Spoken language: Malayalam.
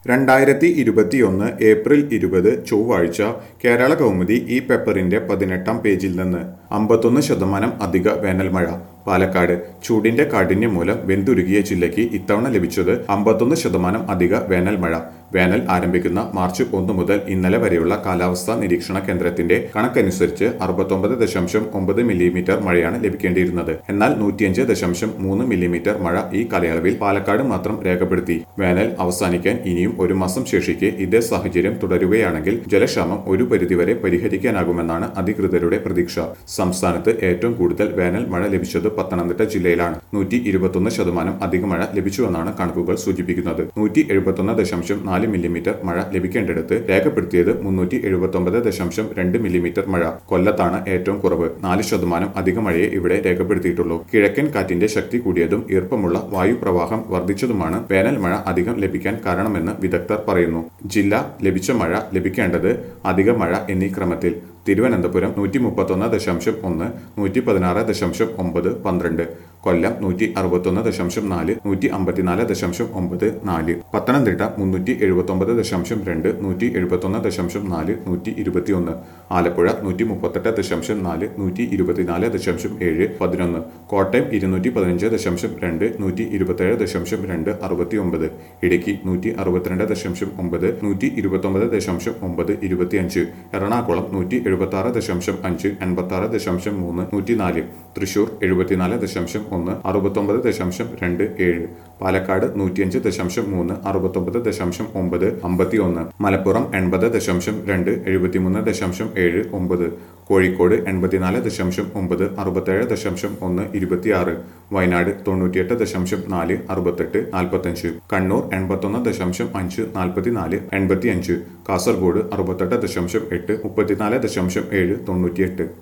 രണ്ടായിരത്തി ഇരുപത്തിയൊന്ന് ഏപ്രിൽ ഇരുപത് ചൊവ്വാഴ്ച കേരള കൗമുദി ഈ പേപ്പറിന്റെ പതിനെട്ടാം പേജിൽ നിന്ന് അമ്പത്തൊന്ന് ശതമാനം അധിക വേനൽമഴ പാലക്കാട് ചൂടിന്റെ കാഠിന്യം മൂലം വെന്തുരുകിയ ജില്ലയ്ക്ക് ഇത്തവണ ലഭിച്ചത് അമ്പത്തൊന്ന് ശതമാനം അധിക വേനൽമഴ വേനൽ ആരംഭിക്കുന്ന മാർച്ച് ഒന്ന് മുതൽ ഇന്നലെ വരെയുള്ള കാലാവസ്ഥാ നിരീക്ഷണ കേന്ദ്രത്തിന്റെ കണക്കനുസരിച്ച് അറുപത്തൊമ്പത് ദശാംശം ഒമ്പത് മില്ലിമീറ്റർ മഴയാണ് ലഭിക്കേണ്ടിയിരുന്നത് എന്നാൽ നൂറ്റിയഞ്ച് ദശാംശം മൂന്ന് മില്ലിമീറ്റർ മഴ ഈ കാലയളവിൽ പാലക്കാട് മാത്രം രേഖപ്പെടുത്തി വേനൽ അവസാനിക്കാൻ ഇനിയും ഒരു മാസം ശേഷിക്കെ ഇതേ സാഹചര്യം തുടരുകയാണെങ്കിൽ ജലക്ഷാമം ഒരു പരിധിവരെ പരിഹരിക്കാനാകുമെന്നാണ് അധികൃതരുടെ പ്രതീക്ഷ സംസ്ഥാനത്ത് ഏറ്റവും കൂടുതൽ വേനൽ മഴ ലഭിച്ചത് പത്തനംതിട്ട ജില്ലയിലാണ് നൂറ്റി ഇരുപത്തൊന്ന് ശതമാനം അധിക മഴ ലഭിച്ചുവെന്നാണ് കണക്കുകൾ സൂചിപ്പിക്കുന്നത് നൂറ്റി എഴുപത്തൊന്ന് ദശാംശം നാല് മില്ലിമീറ്റർ മഴ ലഭിക്കേണ്ടിടത്ത് രേഖപ്പെടുത്തിയത് മുന്നൂറ്റി എഴുപത്തൊമ്പത് ദശാംശം രണ്ട് മില്ലിമീറ്റർ മഴ കൊല്ലത്താണ് ഏറ്റവും കുറവ് നാല് ശതമാനം അധിക മഴയെ ഇവിടെ രേഖപ്പെടുത്തിയിട്ടുള്ളൂ കിഴക്കൻ കാറ്റിന്റെ ശക്തി കൂടിയതും ഈർപ്പമുള്ള വായുപ്രവാഹം വർദ്ധിച്ചതുമാണ് വേനൽ മഴ അധികം ലഭിക്കാൻ കാരണമെന്ന് വിദഗ്ധർ പറയുന്നു ജില്ല ലഭിച്ച മഴ ലഭിക്കേണ്ടത് അധിക മഴ എന്നീ ക്രമത്തിൽ തിരുവനന്തപുരം നൂറ്റി മുപ്പത്തൊന്ന് ദശാംശം ഒന്ന് നൂറ്റി പതിനാറ് ദശാംശം ഒമ്പത് പന്ത്രണ്ട് കൊല്ലം നൂറ്റി അറുപത്തൊന്ന് ദശാംശം നാല് നൂറ്റി അമ്പത്തിനാല് ദശാംശം ഒമ്പത് നാല് പത്തനംതിട്ട മുന്നൂറ്റി എഴുപത്തൊമ്പത് ദശാംശം രണ്ട് നൂറ്റി എഴുപത്തൊന്ന് ദശാംശം നാല് നൂറ്റി ഇരുപത്തിയൊന്ന് ആലപ്പുഴ നൂറ്റി മുപ്പത്തെട്ട് ദശാംശം നാല് നൂറ്റി ഇരുപത്തിനാല് ദശാംശം ഏഴ് പതിനൊന്ന് കോട്ടയം ഇരുന്നൂറ്റി പതിനഞ്ച് ദശാംശം രണ്ട് നൂറ്റി ഇരുപത്തേഴ് ദശാംശം രണ്ട് അറുപത്തി ഒമ്പത് ഇടുക്കി നൂറ്റി അറുപത്തിരണ്ട് ദശാംശം ഒമ്പത് നൂറ്റി ഇരുപത്തൊമ്പത് ദശാംശം ഒമ്പത് ഇരുപത്തിയഞ്ച് എറണാകുളം നൂറ്റി എഴുപത്തി ആറ് ദശാംശം അഞ്ച് എൺപത്തി ആറ് ദശാംശം മൂന്ന് നൂറ്റി നാല് തൃശൂർ എഴുപത്തിനാല് ദശാംശം ഒന്ന് അറുപത്തൊമ്പത് ദശാംശം രണ്ട് ഏഴ് പാലക്കാട് നൂറ്റിയഞ്ച് ദശാംശം മൂന്ന് അറുപത്തൊമ്പത് ദശാംശം ഒമ്പത് അമ്പത്തി ഒന്ന് മലപ്പുറം എൺപത് ദശാംശം രണ്ട് എഴുപത്തിമൂന്ന് ദശാംശം ഏഴ് ഒമ്പത് കോഴിക്കോട് എൺപത്തിനാല് ദശാംശം ഒമ്പത് അറുപത്തേഴ് ദശാംശം ഒന്ന് ഇരുപത്തിയാറ് വയനാട് തൊണ്ണൂറ്റിയെട്ട് ദശാംശം നാല് അറുപത്തെട്ട് നാൽപ്പത്തഞ്ച് കണ്ണൂർ എൺപത്തൊന്ന് ദശാംശം അഞ്ച് നാൽപ്പത്തിനാല് എൺപത്തിയഞ്ച് കാസർഗോഡ് അറുപത്തെട്ട് ദശാംശം എട്ട് മുപ്പത്തിനാല് ദശാംശം ഏഴ് തൊണ്ണൂറ്റിയെട്ട്